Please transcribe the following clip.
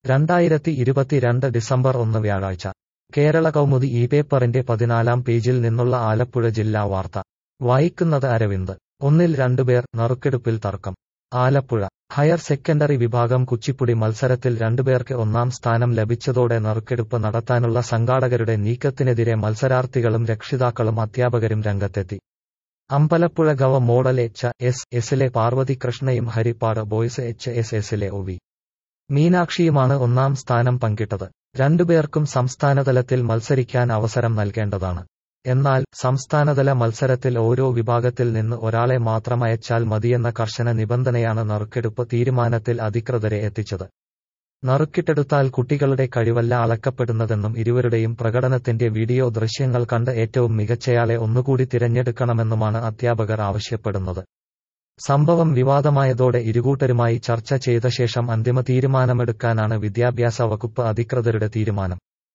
രണ്ടായിരത്തി ഇരുപത്തിരണ്ട് ഡിസംബർ ഒന്ന് വ്യാഴാഴ്ച കേരള കൗമുദി ഈ പേപ്പറിന്റെ പതിനാലാം പേജിൽ നിന്നുള്ള ആലപ്പുഴ ജില്ലാ വാർത്ത വായിക്കുന്നത് അരവിന്ദ് ഒന്നിൽ രണ്ടുപേർ നറുക്കെടുപ്പിൽ തർക്കം ആലപ്പുഴ ഹയർ സെക്കൻഡറി വിഭാഗം കുച്ചിപ്പുടി മത്സരത്തിൽ രണ്ടുപേർക്ക് ഒന്നാം സ്ഥാനം ലഭിച്ചതോടെ നറുക്കെടുപ്പ് നടത്താനുള്ള സംഘാടകരുടെ നീക്കത്തിനെതിരെ മത്സരാർത്ഥികളും രക്ഷിതാക്കളും അധ്യാപകരും രംഗത്തെത്തി അമ്പലപ്പുഴ ഗവ മോഡൽ എച്ച് എസ് എസിലെ പാർവതി കൃഷ്ണയും ഹരിപ്പാട് ബോയ്സ് എച്ച് എസ് എസിലെ ഒ വി മീനാക്ഷിയുമാണ് ഒന്നാം സ്ഥാനം പങ്കിട്ടത് രണ്ടുപേർക്കും സംസ്ഥാനതലത്തിൽ മത്സരിക്കാൻ അവസരം നൽകേണ്ടതാണ് എന്നാൽ സംസ്ഥാനതല മത്സരത്തിൽ ഓരോ വിഭാഗത്തിൽ നിന്ന് ഒരാളെ മാത്രം അയച്ചാൽ മതിയെന്ന കർശന നിബന്ധനയാണ് നറുക്കെടുപ്പ് തീരുമാനത്തിൽ അധികൃതരെ എത്തിച്ചത് നറുക്കിട്ടെടുത്താൽ കുട്ടികളുടെ കഴിവല്ല അളക്കപ്പെടുന്നതെന്നും ഇരുവരുടെയും പ്രകടനത്തിന്റെ വീഡിയോ ദൃശ്യങ്ങൾ കണ്ട് ഏറ്റവും മികച്ചയാളെ ഒന്നുകൂടി തിരഞ്ഞെടുക്കണമെന്നുമാണ് അധ്യാപകർ ആവശ്യപ്പെടുന്നത് സംഭവം വിവാദമായതോടെ ഇരുകൂട്ടരുമായി ചർച്ച ചെയ്ത ശേഷം അന്തിമ തീരുമാനമെടുക്കാനാണ് വിദ്യാഭ്യാസ വകുപ്പ് അധികൃതരുടെ തീരുമാനം